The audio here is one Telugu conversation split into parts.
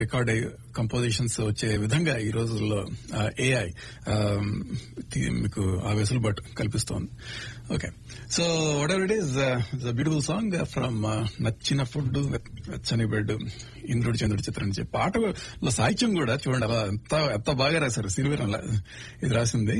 రికార్డ్ కంపోజిషన్స్ వచ్చే విధంగా ఈ రోజుల్లో ఏఐ మీకు ఆ వెసులుబాటు కల్పిస్తోంది okay so whatever it is beautiful song from నచ్చిన ఫుడ్ వెచ్చని బెడ్ ఇంద్రుడి చంద్రుడి చిత్రం నుంచి పాటలో సాహిత్యం కూడా చూడండి అలా ఎంత ఎంత బాగా రాశారు సిరివీరంలా ఇది రాసింది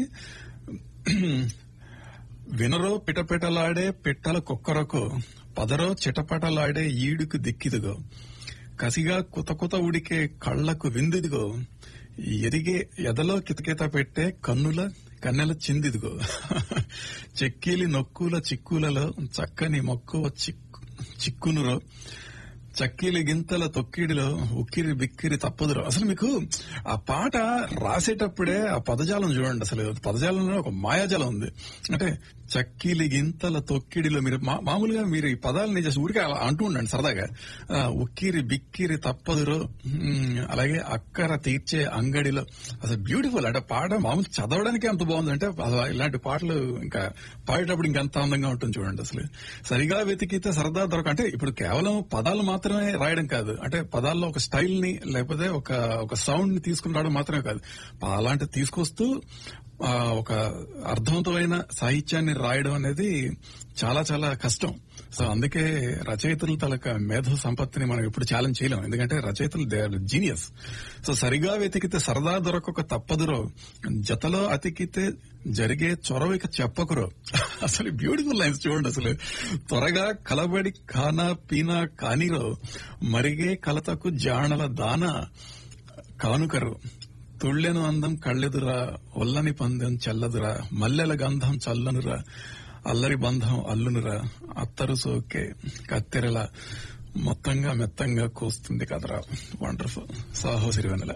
వినరో పిటపిటలాడే పిట్టల కుక్కరకు పదరో చిటపటలాడే ఈడుకు దిక్కిదిగో కసిగా కుత కుత ఉడికే కళ్లకు విందిదిగో ఎదిగే ఎదలో కితకిత పెట్టే కన్నుల కన్నెల చిందిదిగో చెక్కిలి నొక్కుల చిక్కులలో చక్కని మొక్కువ చిక్కు చిక్కునురో చక్కిలి గింతల తొక్కిడిలో ఉక్కిరి బిక్కిరి తప్పదురో అసలు మీకు ఆ పాట రాసేటప్పుడే ఆ పదజాలం చూడండి అసలు పదజాలంలో ఒక మాయాజాలం ఉంది అంటే చక్కిలి గింతల తొక్కిడిలో మీరు మా- మామూలుగా మీరు ఈ పదాలని జస్ట్ ఊరికే అలా అంటూ ఉండండి సరదాగా ఆ, ఉక్కిరి బిక్కిరి తప్పదురో ఉమ్, అలాగే అక్కర తీర్చే అంగడిలో అసలు బ్యూటిఫుల్ అంటే పాట మామూలు చదవడానికి అంత బాగుంది అంటే అసలు ఇలాంటి పాటలు ఇంకా పాడేటప్పుడు ఇంకెంత అందంగా ఉంటుంది చూడండి అసలు సరిగా వెతికితే సరదా దొరక అంటే ఇప్పుడు కేవలం పదాలు మాత్రమే రాయడం కాదు అంటే పదాల్లో ఒక స్టైల్ ని లేకపోతే ఒక ఒక సౌండ్ ని తీసుకుని రావడం మాత్రమే కాదు అలాంటి తీసుకొస్తూ ఆ, ఒక అర్థవంతమైన సాహిత్యాన్ని రాయడం అనేది చాలా చాలా కష్టం సో అందుకే రచయితల తలక మేధో సంపత్తిని మనం ఎప్పుడు ఛాలెంజ్ చేయలేం ఎందుకంటే రచయితలు దే ఆర్ జీనియస్ సో సరిగా వెతికితే సరదా దొరకక తప్పదురో జతలో అతికితే జరిగే చొరవిక చెప్పకురో అసలు బ్యూటిఫుల్ లైన్స్ చూడండి అసలు త్వరగా కలబడి ఖానా పీనా కానిరో మరిగే కలతకు జాణల దాన కానుకరు తుళ్ళెను అందం కళ్ళెదురా ఒల్లని పందెం చల్లదురా మల్లెల గంధం చల్లనురా అల్లరి బంధం అల్లునురా అత్తరు సోకే కత్తెరల మొత్తంగా మెత్తంగా కోస్తుంది కదరా వండర్ఫుల్ సాహో సిరివెన్నెల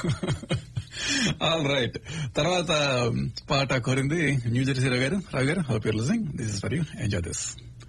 ఆల్ రైట్ తర్వాత పాట కోరింది న్యూ జెర్సీ రావు గారు రావు గారు hope you're listening this is for you enjoy this